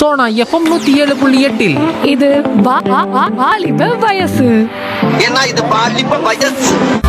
Sona FM நூத்தி ஏழு புள்ளி எட்டில் இது வா- வா- வா- வாலிப வயசு ஏன்னா இது பாலிப்ப வயசு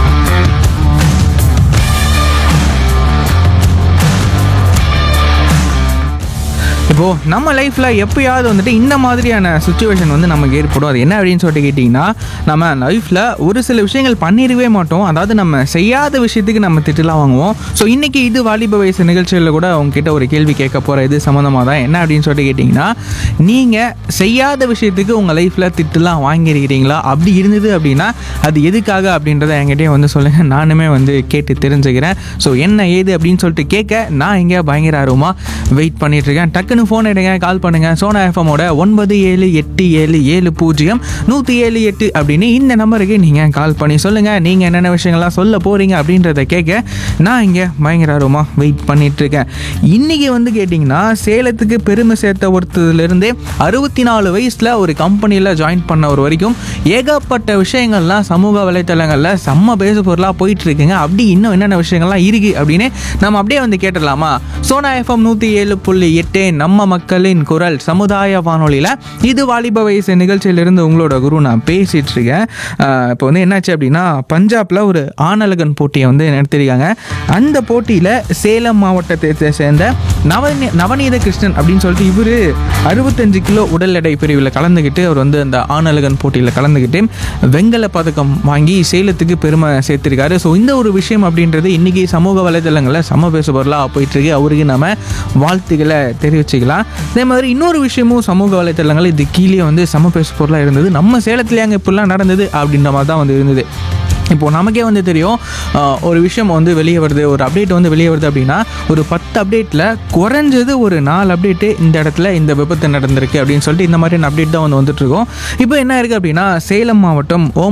இப்போ நம்ம லைஃப்ல எப்பயாவது வந்துட்டு இந்த மாதிரியான சுச்சுவேஷன் வந்து நமக்கு ஏற்படும் அது என்ன அப்படின்னு சொல்லிட்டு கேட்டிங்கன்னா நம்ம லைஃப்ல ஒரு சில விஷயங்கள் பண்ணிடவே மாட்டோம் அதாவது நம்ம செய்யாத விஷயத்துக்கு நம்ம திட்டுலாம் வாங்குவோம் ஸோ இன்னைக்கு இது வாலிப வயசு நிகழ்ச்சியில் கூட உங்ககிட்ட ஒரு கேள்வி கேட்க போற இது சம்மந்தமாக தான் என்ன அப்படின்னு சொல்லிட்டு கேட்டிங்கன்னா நீங்க செய்யாத விஷயத்துக்கு உங்க லைஃப்ல திட்டுலாம் வாங்கியிருக்கிறீங்களா அப்படி இருந்தது அப்படின்னா அது எதுக்காக அப்படின்றத என்கிட்டயே வந்து சொல்லுங்க நானுமே வந்து கேட்டு தெரிஞ்சுக்கிறேன் ஸோ என்ன ஏது அப்படின்னு சொல்லிட்டு கேட்க நான் இங்கே பயங்கர ஆர்வமாக வெயிட் பண்ணிட்டு இருக்கேன் டக்குன்னு ஃபோன் எடுங்க கால் பண்ணுங்க சோனா எஃப்எம்மோட ஒன்பது ஏழு எட்டு ஏழு ஏழு பூஜ்ஜியம் நூற்றி ஏழு எட்டு அப்படின்னு இந்த நம்பருக்கு நீங்கள் கால் பண்ணி சொல்லுங்கள் நீங்கள் என்னென்ன விஷயங்கள்லாம் சொல்ல போகிறீங்க அப்படின்றத கேட்க நான் இங்கே பயங்கர ஆர்வமாக வெயிட் பண்ணிட்டு இருக்கேன் இன்றைக்கி வந்து கேட்டிங்கன்னா சேலத்துக்கு பெருமை சேர்த்த ஒருத்ததுலேருந்தே அறுபத்தி நாலு வயசில் ஒரு கம்பெனியில் ஜாயின் பண்ண ஒரு வரைக்கும் ஏகப்பட்ட விஷயங்கள்லாம் சமூக வலைத்தளங்களில் செம்ம பேசு பொருளாக போயிட்டு இருக்குங்க அப்படி இன்னும் என்னென்ன விஷயங்கள்லாம் இருக்குது அப்படின்னு நம்ம அப்படியே வந்து கேட்டுடலாமா சோனா எஃப்எம் நூற்றி ஏழு புள்ளி எட்டு நம்ம மக்களின் குரல் சமுதாய வானொலியில் இது வாலிப வயசு நிகழ்ச்சியிலிருந்து உங்களோட குரு நான் பேசிகிட்டு இருக்கேன் ஆஹ் இப்போ வந்து என்னாச்சு அப்படின்னா பஞ்சாபில் ஒரு ஆணழகன் போட்டியை வந்து நடத்திருக்காங்க அந்த போட்டியில் சேலம் மாவட்டத்தை சேர்ந்த நவநீ நவநீத கிருஷ்ணன் அப்படின்னு சொல்லிட்டு இவர் அறுபத்தஞ்சு கிலோ உடல் எடை பிரிவில் கலந்துக்கிட்டு அவர் வந்து அந்த ஆணழகன் போட்டியில் கலந்துக்கிட்டு வெங்கல பதக்கம் வாங்கி சேலத்துக்கு பெருமை சேர்த்திருக்காரு ஸோ இந்த ஒரு விஷயம் அப்படின்றது இன்னைக்கு சமூக வலைதளங்களில் சம பேசு பொருளாக போயிட்டு இருக்கு அவருக்கு நம்ம வாழ்த்துக்களை தெரிவிச்சுக்கலாம் அதே மாதிரி இன்னொரு விஷயமும் சமூக வலைதளங்கள் இது கீழே வந்து சம பேசு பொருளாக இருந்தது நம்ம சேலத்துல அங்கே இப்படிலாம் நடந்தது அப்படின்ற மாதிரி தான் வந்து இருந்தது இப்போ நமக்கே வந்து தெரியும் ஆஹ், ஒரு விஷயம் வந்து வெளியே வருது ஒரு அப்டேட் வந்து வெளியே வருது அப்படின்னா ஒரு பத்து அப்டேட்டில் குறைஞ்சது ஒரு நாலு அப்டேட்டு இந்த இடத்துல இந்த விபத்து நடந்திருக்கு அப்படின்னு சொல்லிட்டு இந்த மாதிரியான அப்டேட் தான் வந்து வந்துட்டு இருக்கோம் இப்போ என்ன இருக்குது அப்படின்னா சேலம் மாவட்டம் ஓம்